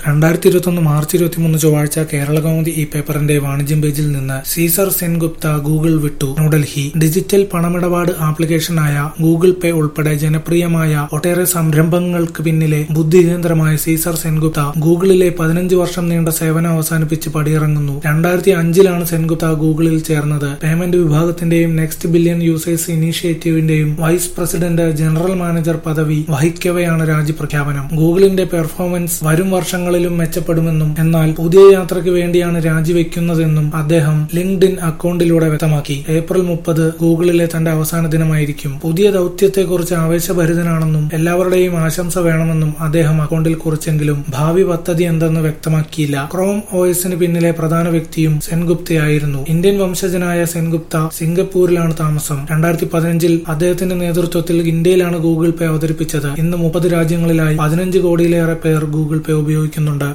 രണ്ടായിരത്തി ഇരുപത്തൊന്ന് മാർച്ച് ഇരുപത്തിമൂന്ന് ചൊവ്വാഴ്ച കേരള കൗമുദി ഈ പേപ്പറിന്റെ വാണിജ്യം പേജിൽ നിന്ന് സീസർ സെൻഗുപ്ത ഗൂഗിൾ വിട്ടു ന്യൂഡൽഹി ഡിജിറ്റൽ പണമിടപാട് ആപ്ലിക്കേഷനായ ഗൂഗിൾ പേ ഉൾപ്പെടെ ജനപ്രിയമായ ഒട്ടേറെ സംരംഭങ്ങൾക്ക് പിന്നിലെ ബുദ്ധികേന്ദ്രമായ സീസർ സെൻഗുപ്ത ഗൂഗിളിലെ പതിനഞ്ച് വർഷം നീണ്ട സേവനം അവസാനിപ്പിച്ച് പടിയിറങ്ങുന്നു രണ്ടായിരത്തി അഞ്ചിലാണ് സെൻഗുപ്ത ഗൂഗിളിൽ ചേർന്നത് പേയ്മെന്റ് വിഭാഗത്തിന്റെയും നെക്സ്റ്റ് ബില്യൺ യൂസേഴ്സ് ഇനീഷ്യേറ്റീവിന്റെയും വൈസ് പ്രസിഡന്റ് ജനറൽ മാനേജർ പദവി വഹിക്കവെയാണ് രാജിപ്രഖ്യാപനം ഗൂഗിളിന്റെ പെർഫോമൻസ് വരും വർഷങ്ങളിലും മെച്ചപ്പെടുമെന്നും എന്നാൽ പുതിയ യാത്രയ്ക്ക് വേണ്ടിയാണ് രാജിവെക്കുന്നതെന്നും അദ്ദേഹം ലിങ്ക്ഡിൻ അക്കൗണ്ടിലൂടെ വ്യക്തമാക്കി ഏപ്രിൽ മുപ്പത് ഗൂഗിളിലെ തന്റെ അവസാന ദിനമായിരിക്കും പുതിയ ദൌത്യത്തെക്കുറിച്ച് ആവേശഭരിതനാണെന്നും എല്ലാവരുടെയും ആശംസ വേണമെന്നും അദ്ദേഹം അക്കൗണ്ടിൽ കുറിച്ചെങ്കിലും ഭാവി പദ്ധതി എന്തെന്ന് വ്യക്തമാക്കിയില്ല ക്രോം ഒഎസിന് പിന്നിലെ പ്രധാന വ്യക്തിയും സെൻഗുപ്തയായിരുന്നു ഇന്ത്യൻ വംശജനായ സെൻഗുപ്ത സിംഗപ്പൂരിലാണ് താമസം രണ്ടായിരത്തി പതിനഞ്ചിൽ അദ്ദേഹത്തിന്റെ നേതൃത്വത്തിൽ ഇന്ത്യയിലാണ് ഗൂഗിൾ പേ അവതരിപ്പിച്ചത് ഇന്ന് മുപ്പത് രാജ്യങ്ങളിലായി പതിനഞ്ച് കോടിയിലേറെ പേർ ഗൂഗിൾ പേ ഉപയോഗിക്കുന്നുണ്ട്